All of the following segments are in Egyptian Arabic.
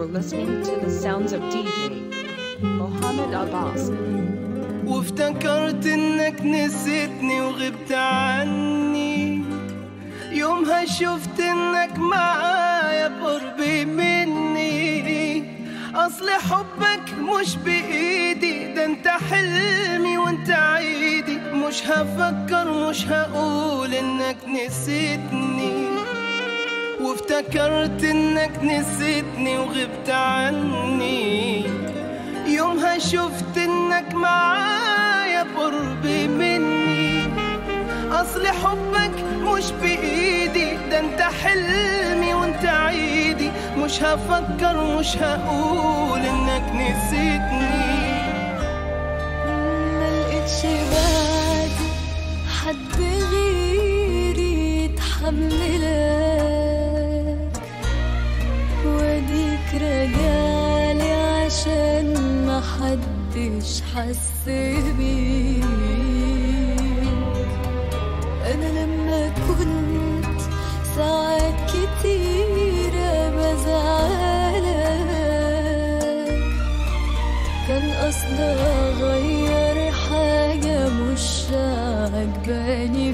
You're listening to the sounds of DJ Mohammed Abbas. وافتكرت انك نسيتني وغبت عني يومها شفت انك معايا بقربي مني اصل حبك مش بايدي ده انت حلمي وانت عيدي مش هفكر مش هقول انك نسيتني وافتكرت انك نسيتني وغبت عني يومها شفت انك معايا بقربي مني اصل حبك مش بايدي ده انت حلمي وانت عيدي مش هفكر مش هقول انك نسيتني ما لقيتش بعد حد غيري يتحملك واديك راجعلي عشان ما حدش حس بيك انا لما كنت ساعات كتيرة بزعلك كان قصدي اغير حاجة مش عجباني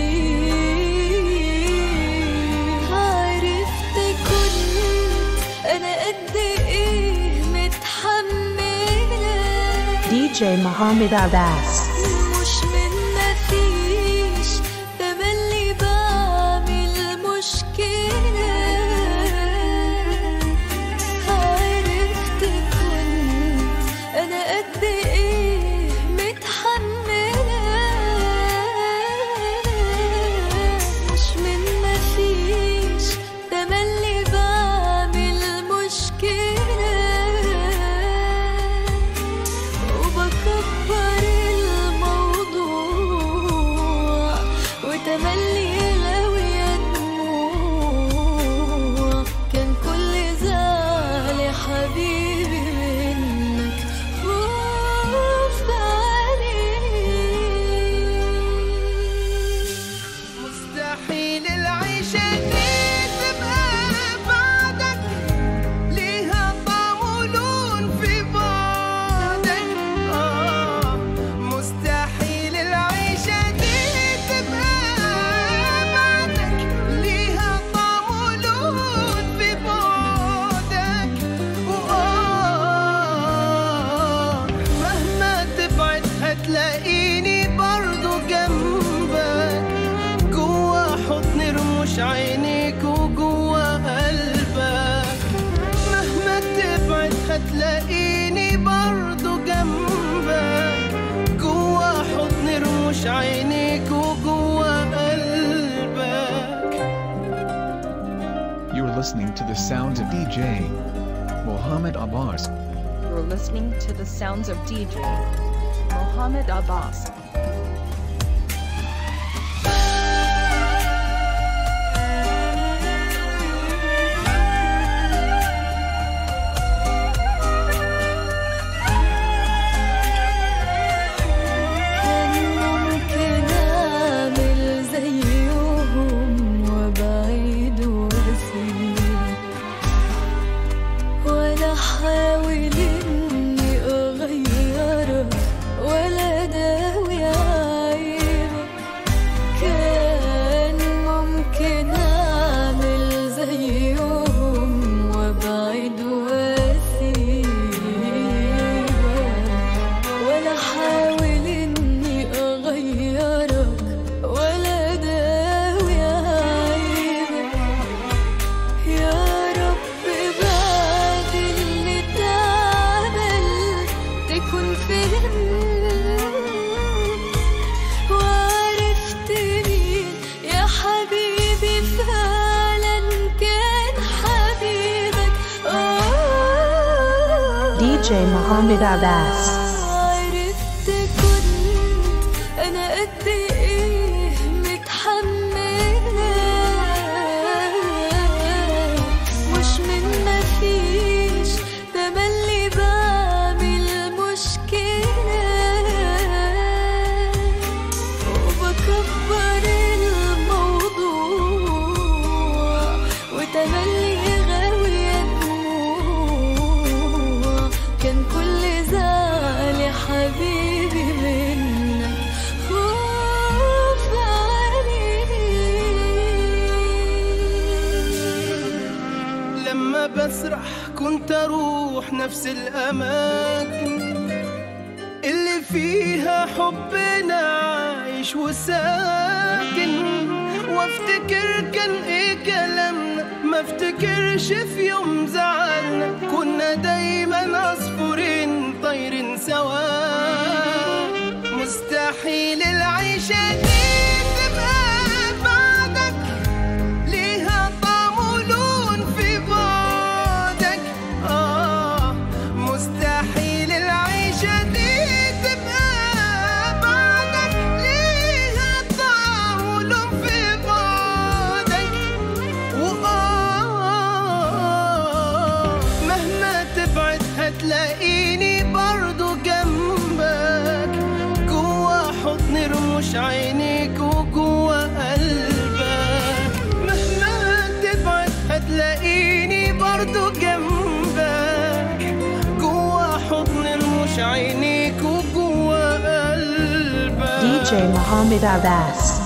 فيك عرفت كنت انا قد ايه متحملة DJ Mohammed Abbas. مش من مفيش تملي بعمل مشكلة عرفت كنت أنا قد إيه متحملة مش من مفيش تملي بعمل مشكلة وبكبر الموضوع وتملي غاوية دموع كان كل زعلي حبيبي منك خوف عليك مستحيل العيشة دي تبقى بعدك ليها طعم ولون في بعدك آه مستحيل العيشة دي تبقى بعدك ليها طعم ولون في بعدك وآه مهما تبعد هتلاقيني برضو جنبك جوا حضن رموش عينيك وجوا قلبك مهما تبعد هتلاقيني برضو جنبك جوا حضن رموش عينيك وجوا قلبك You're listening to the sounds of DJ Mohammed Abbas. You're listening to the sounds of DJ Mohammed Abbas. كان ممكن أعمل زيهم وأبعد وأسيبك ولا أحاول إني أغيرك ولا أداوي عيبك كان ممكن أعمل زيهم وأبعد وأسيبك ولا احاول اني اغيرك ولا اداوي عيبك يا رب بعد اللي اتعمل تكون فهمت وعرفت مين يا حبيبي فعلا كان حبيبك آه DJ Mohammed Abbas. عرفت كنت انا قد ايه متحملة مش من مفيش تملي بعمل مشكلة وبكبر الموضوع وتملي غاوية دموع بسرح كنت اروح نفس الاماكن اللي فيها حبنا عايش وساكن وافتكر كان ايه كلامنا ما افتكرش في يوم زعلنا كنا دايما عصفورين طايرين سوا مستحيل العيشة دي تبقى بعدك ليها طعم ولون في بعدك آه مستحيل العيشة دي تبقى بعدك ليها طعم ولون في بعدك وآه مهما تبعد هتلاقيني برضو جنبك جوا حضن رموش عينيك وجوا قلبك مهما تبعد هتلاقيني برضو جنبك جوا حضن رموش عينيك وجوا قلبك DJ Muhammad Abbas.